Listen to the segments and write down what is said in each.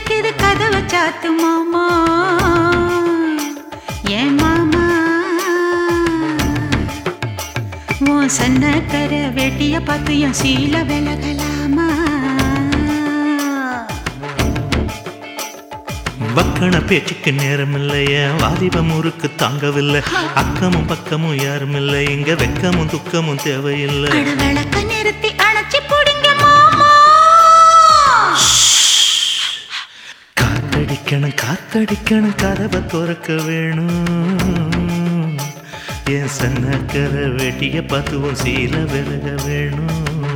காத்தடிக்குது கதவை சாத்து மாமா ஏன் மாமா உன் சன்னக்கர வெட்டிய பார்த்து என் சீல விலகலாமா வக்கண பேச்சுக்கு நேரம் இல்லைய வாலிப முறுக்கு தாங்கவில்லை அக்கமும் பக்கமும் யாரும் இல்லை இங்க வெக்கமும் துக்கமும் தேவையில்லை அட விளக்க நிறுத்தி அணைச்சி பிடிங்க மாமா காத்தடிக்கணும் காத்தடிக்கணும் கதவை திறக்க வேணும் என் சன்னக்கர வெட்டிய பத்துவும் சீல விலக வேணும்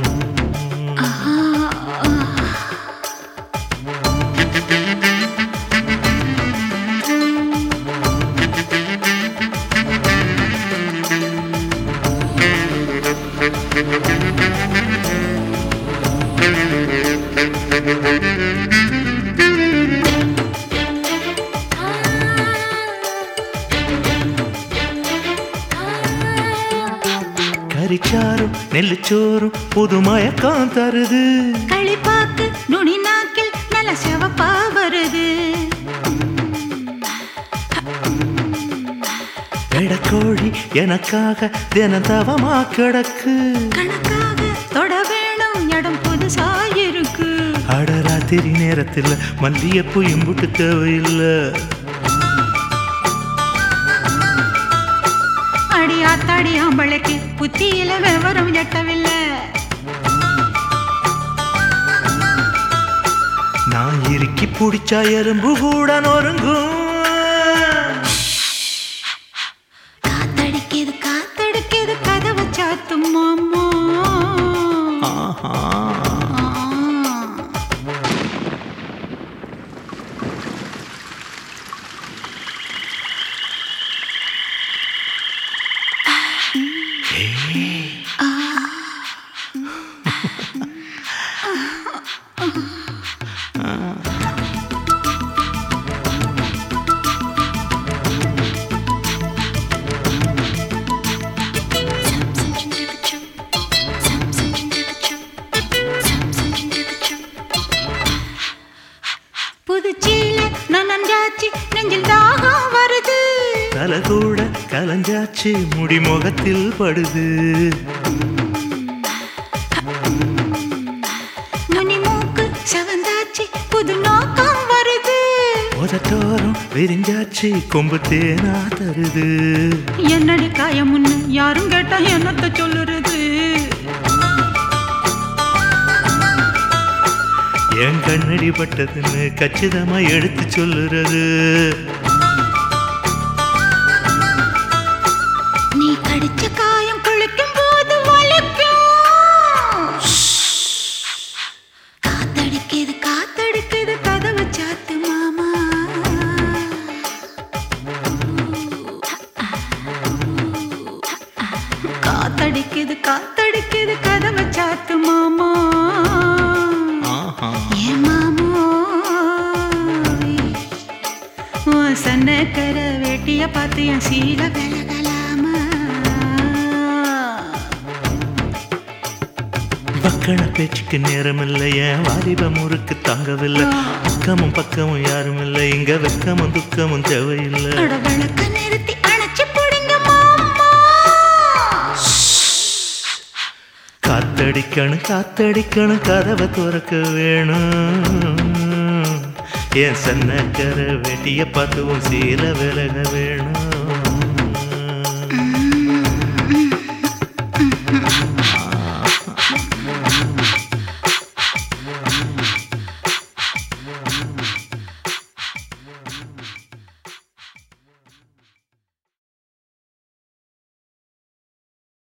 கரிச்சாரும் நெல்லுச்சோறும் புது மயக்கம் தருது களிப்பாக்கு நுனி நாக்கில் நல்ல சிவப்பா வருது வெடக்கோழி எனக்காக தினம் தவமா கிடக்கு கணக்காக தொட வேணும் இடம் புதுசா இருக்கு அடராத்திரி நேரத்தில் மல்லியப்பூ இம்புட்டு தேவையில்லை அடி ஆத்தாடி ஆம்பளைக்கு புத்தியில விவரம் எட்டவில்லை நான் இறுக்கி பிடிச்சா எறும்பு கூட நொறுங்கும் காத்தடிக்குது காத்தடிக்குது கதவை சாத்தும் மாமா ஆஹா ஆ. புதுச்சீல நனஞ்சாச்சு நெஞ்சில் தாகம் வருது தலை கூட கலஞ்சாச்சு முடி முகத்தில் படுது நுனி மூக்கு செவந்தாச்சு புது நோக்கம் வருது உதட்டோரம் விரிஞ்சாச்சு கொம்பு தேனா தருது என்னடி காயமுன்னு யாரும் கேட்டா என்னத்த சொல்லுறது என் கண்ணடி பட்டதுன்னு கச்சிதமா எடுத்து சொல்லுறது நீ கடிச்ச காயம் குளிக்கும் போது வலிக்கும் காத்தடிக்குது காத்தடிக்குது கதவை சாத்து மாமா காத்தடிக்குது காத்தடிக்குது கதவை சாத்து மாமா ஆஹா ஏன் மாமோ உன் சன்னக்கர வேட்டிய பார்த்து என் சீல விலகலாமா பக்கண பேச்சுக்கு நேரம் இல்லைய வாலிப முறுக்கு தாங்கவில்லை அக்கமும் பக்கமும் யாரும் இல்லை இங்க வெக்கமும் துக்கமும் தேவையில்லை அட விளக்க நிறுத்தி அணைச்சு பிடிங்க மாமா காத்தடிக்கணும் காத்தடிக்கணும் கதவை திறக்க வேணும் என் சன்னக்கர வெட்டிய பத்துவும் சீல விலக வேணும்